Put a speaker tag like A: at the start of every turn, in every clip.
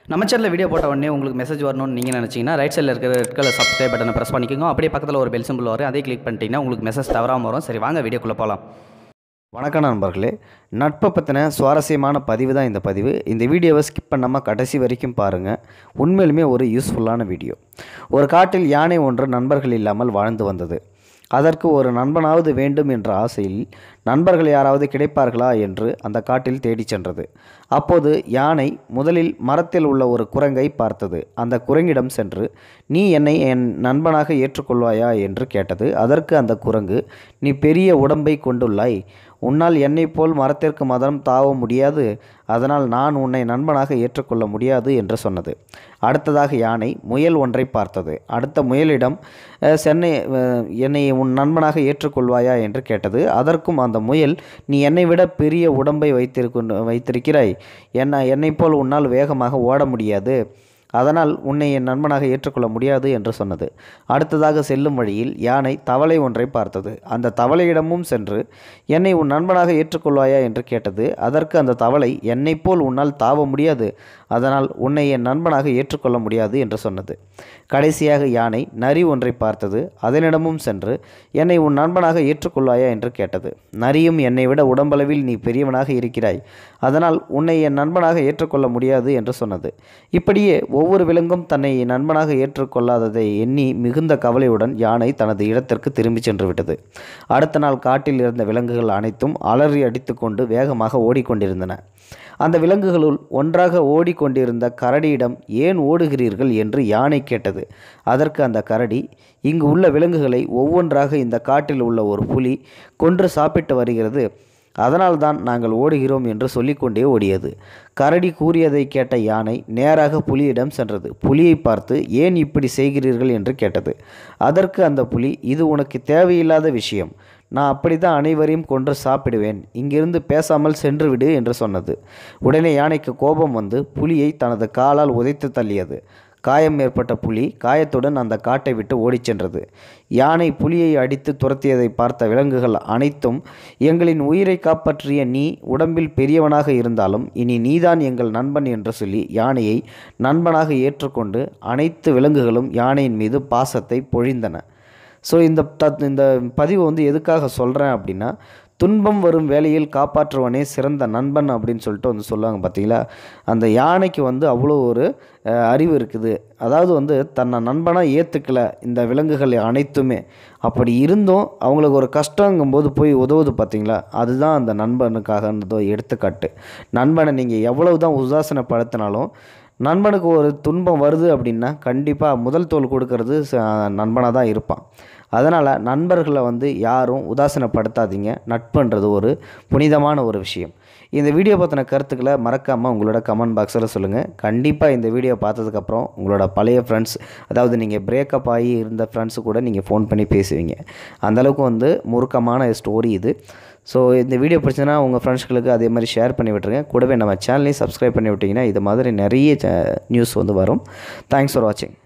A: நம்ம சேனலில் வீடியோ போட்ட உடனே உங்களுக்கு மெசேஜ் வரணும்னு நீங்கள் நினச்சிங்கன்னா ரைட் சைடில் இருக்கிற ரெட் கலர் சப்ஸ்கிரைப் பட்டனை ப்ரெஸ் பண்ணிக்கோங்க அப்படியே பக்கத்தில் ஒரு பெல் சிம்பிள் வரும் அதே கிளிக் பண்ணிட்டீங்கன்னா உங்களுக்கு மெசேஜ் தவறாமல் வரும் சரி வாங்க வீடியோக்குள்ளே போகலாம்
B: வணக்கம் நண்பர்களே நட்பை பற்றின சுவாரஸ்யமான பதிவு தான் இந்த பதிவு இந்த வீடியோவை ஸ்கிப் பண்ணாமல் கடைசி வரைக்கும் பாருங்கள் உண்மையிலுமே ஒரு யூஸ்ஃபுல்லான வீடியோ ஒரு காட்டில் யானை ஒன்று நண்பர்கள் இல்லாமல் வாழ்ந்து வந்தது அதற்கு ஒரு நண்பனாவது வேண்டும் என்ற ஆசையில் நண்பர்கள் யாராவது கிடைப்பார்களா என்று அந்த காட்டில் தேடிச் சென்றது அப்போது யானை முதலில் மரத்தில் உள்ள ஒரு குரங்கை பார்த்தது அந்த குரங்கிடம் சென்று நீ என்னை என் நண்பனாக ஏற்றுக்கொள்வாயா என்று கேட்டது அதற்கு அந்த குரங்கு நீ பெரிய உடம்பை கொண்டுள்ளாய் உன்னால் என்னைப் போல் மரத்திற்கு மதம் தாவ முடியாது அதனால் நான் உன்னை நண்பனாக ஏற்றுக்கொள்ள முடியாது என்று சொன்னது அடுத்ததாக யானை முயல் ஒன்றை பார்த்தது அடுத்த முயலிடம் "அஹ், சென்னை அஹ், என்னை உன் நண்பனாக ஏற்றுக்கொள்வாயா என்று கேட்டது அதற்கும் அந்த முயல் நீ என்னை விட பெரிய உடம்பை வைத்திருக்க வைத்திருக்கிறாய் என்ன என்னைப் போல் உன்னால் வேகமாக ஓட முடியாது அதனால் உன்னை என் நண்பனாக ஏற்றுக்கொள்ள முடியாது என்று சொன்னது அடுத்ததாக செல்லும் வழியில் யானை தவளை ஒன்றை பார்த்தது அந்த தவளையிடமும் சென்று என்னை உன் நண்பனாக ஏற்றுக்கொள்வாயா என்று கேட்டது அதற்கு அந்த தவளை என்னைப் போல் உன்னால் தாவ முடியாது அதனால் உன்னை என் நண்பனாக ஏற்றுக்கொள்ள முடியாது என்று சொன்னது கடைசியாக யானை நரி ஒன்றை பார்த்தது அதனிடமும் சென்று என்னை உன் நண்பனாக ஏற்றுக்கொள்வாயா என்று கேட்டது நரியும் என்னை விட உடம்பளவில் நீ பெரியவனாக இருக்கிறாய் அதனால் உன்னை என் நண்பனாக ஏற்றுக்கொள்ள முடியாது என்று சொன்னது இப்படியே ஒவ்வொரு விலங்கும் தன்னை நண்பனாக ஏற்றுக்கொள்ளாததை எண்ணி மிகுந்த கவலையுடன் யானை தனது இடத்திற்கு திரும்பிச் சென்று விட்டது அடுத்த நாள் காட்டில் இருந்த விலங்குகள் அனைத்தும் அலறி அடித்துக்கொண்டு வேகமாக ஓடிக்கொண்டிருந்தன அந்த விலங்குகளுள் ஒன்றாக ஓடிக்கொண்டிருந்த கரடியிடம் ஏன் ஓடுகிறீர்கள் என்று யானை கேட்டது அதற்கு அந்த கரடி இங்கு உள்ள விலங்குகளை ஒவ்வொன்றாக இந்த காட்டில் உள்ள ஒரு புலி கொன்று சாப்பிட்டு வருகிறது அதனால்தான் நாங்கள் ஓடுகிறோம் என்று சொல்லிக்கொண்டே ஓடியது கரடி கூறியதை கேட்ட யானை நேராக புலியிடம் சென்றது புலியை பார்த்து ஏன் இப்படி செய்கிறீர்கள் என்று கேட்டது அதற்கு அந்த புலி இது உனக்கு தேவையில்லாத விஷயம் நான் அப்படித்தான் அனைவரையும் கொன்று சாப்பிடுவேன் இங்கிருந்து பேசாமல் சென்று விடு என்று சொன்னது உடனே யானைக்கு கோபம் வந்து புலியை தனது காலால் உதைத்து தள்ளியது காயம் ஏற்பட்ட புலி காயத்துடன் அந்த காட்டை விட்டு ஓடிச் சென்றது யானை புலியை அடித்து துரத்தியதை பார்த்த விலங்குகள் அனைத்தும் எங்களின் உயிரை காப்பாற்றிய நீ உடம்பில் பெரியவனாக இருந்தாலும் இனி நீதான் எங்கள் நண்பன் என்று சொல்லி யானையை நண்பனாக ஏற்றுக்கொண்டு அனைத்து விலங்குகளும் யானையின் மீது பாசத்தை பொழிந்தன ஸோ இந்த த இந்த பதிவு வந்து எதுக்காக சொல்கிறேன் அப்படின்னா துன்பம் வரும் வேளையில் காப்பாற்றுவனே சிறந்த நண்பன் அப்படின்னு சொல்லிட்டு வந்து சொல்லுவாங்க பார்த்தீங்களா அந்த யானைக்கு வந்து அவ்வளோ ஒரு அஹ், அறிவு இருக்குது அதாவது வந்து தன்னை நண்பனாக ஏற்றுக்கல இந்த விலங்குகள் அனைத்துமே அப்படி இருந்தும் அவங்களுக்கு ஒரு கஷ்டங்கும்போது போய் உதவுது பார்த்தீங்களா அதுதான் அந்த நண்பனுக்காக எடுத்துக்காட்டு நண்பனை நீங்கள் எவ்வளவு தான் உதாசனப்படுத்தினாலும் நண்பனுக்கு ஒரு துன்பம் வருது அப்படின்னா கண்டிப்பாக முதல் தோல் கொடுக்கறது நண்பனாக தான் இருப்பான் அதனால் நண்பர்களை வந்து யாரும் உதாசீனப்படுத்தாதீங்க நட்புன்றது ஒரு புனிதமான ஒரு விஷயம் இந்த வீடியோ பற்றின கருத்துக்களை மறக்காமல் உங்களோட கமெண்ட் பாக்ஸில் சொல்லுங்கள் கண்டிப்பாக இந்த வீடியோ பார்த்ததுக்கப்புறம் உங்களோட பழைய ஃப்ரெண்ட்ஸ் அதாவது நீங்கள் பிரேக்கப் ஆகி இருந்த ஃப்ரெண்ட்ஸு கூட நீங்கள் ஃபோன் பண்ணி பேசுவீங்க அந்தளவுக்கு வந்து முறுக்கமான ஸ்டோரி இது ஸோ இந்த வீடியோ பிடிச்சதுன்னா உங்கள் ஃப்ரெண்ட்ஸ்களுக்கு அதே மாதிரி ஷேர் பண்ணி விட்டுருங்க கூடவே நம்ம சேனலையும் சப்ஸ்கிரைப் பண்ணி விட்டிங்கன்னா இது மாதிரி நிறைய நியூஸ் வந்து வரும் தேங்க்ஸ் ஃபார் வாட்சிங்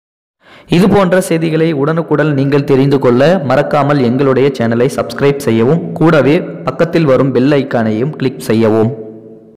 A: இது போன்ற செய்திகளை உடனுக்குடன் நீங்கள் தெரிந்து கொள்ள மறக்காமல் எங்களுடைய சேனலை சப்ஸ்கிரைப் செய்யவும் கூடவே பக்கத்தில் வரும் பெல் ஐக்கானையும் கிளிக் செய்யவும்